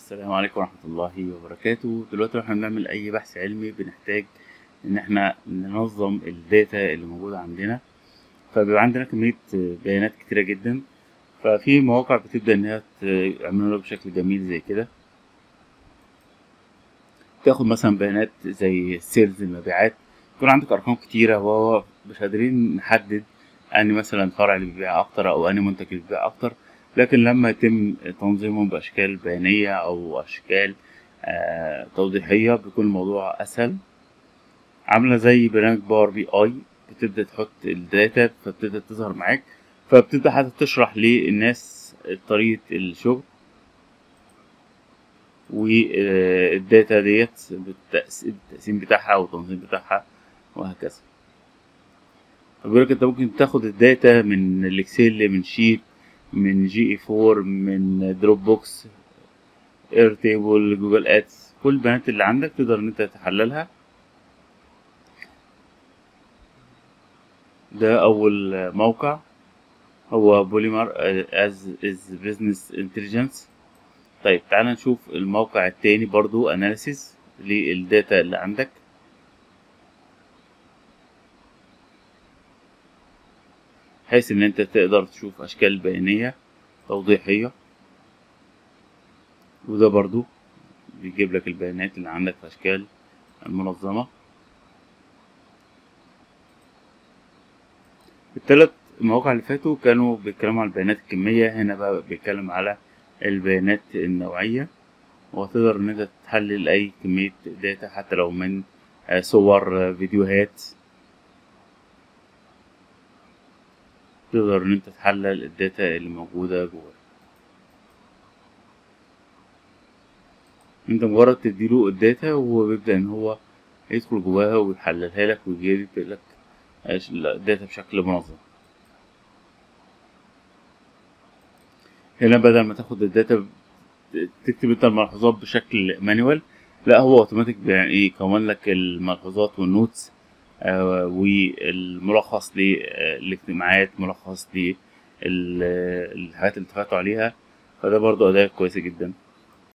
السلام عليكم ورحمة الله وبركاته دلوقتي واحنا بنعمل أي بحث علمي بنحتاج إن احنا ننظم الداتا اللي موجودة عندنا فبيبقى عندنا كمية بيانات كتيرة جدا ففي مواقع بتبدأ إنها تعملها بشكل جميل زي كده تاخد مثلا بيانات زي سيلز المبيعات يكون عندك أرقام كتيرة وهو مش قادرين نحدد أني مثلا فرع اللي بيبيع أكتر أو أني منتج اللي بيبيع أكتر لكن لما يتم تنظيمهم بأشكال بيانية أو أشكال آه توضيحية بيكون الموضوع أسهل عاملة زي برنامج باور بي أي بتبدأ تحط الداتا فبتبدأ تظهر معاك فبتبدأ حتى تشرح للناس طريقة الشغل والداتا ديت التقسيم بتاعها والتنظيم بتاعها وهكذا بيقولك انت ممكن تاخد الداتا من الاكسل من شيت من جي اي 4 من دروب بوكس اير تيبل جوجل ادز كل البيانات اللي عندك تقدر ان انت تحللها ده اول موقع هو بوليمر از از بزنس انتليجنس طيب تعال نشوف الموقع التاني برضو اناليسيس للداتا اللي عندك بحيث ان انت تقدر تشوف اشكال بيانية توضيحية وده برضو بيجيب لك البيانات اللي عندك في اشكال منظمة التلات مواقع اللي فاتوا كانوا بيتكلموا على البيانات الكمية هنا بقى بيتكلم على البيانات النوعية وتقدر ان انت تحلل اي كمية داتا حتى لو من صور فيديوهات تقدر ان انت تحلل الداتا اللي موجودة جواه انت مجرد تديله الداتا وهو بيبدأ ان هو يدخل جواها ويحللها لك ويجيب لك الداتا بشكل منظم هنا بدل ما تاخد الداتا تكتب انت الملحوظات بشكل مانوال لا هو اوتوماتيك يعني يكون لك الملحوظات والنوتس آه والملخص للاجتماعات ملخص للحاجات اللي اتفقتوا عليها فده برضو أداة كويسة جدا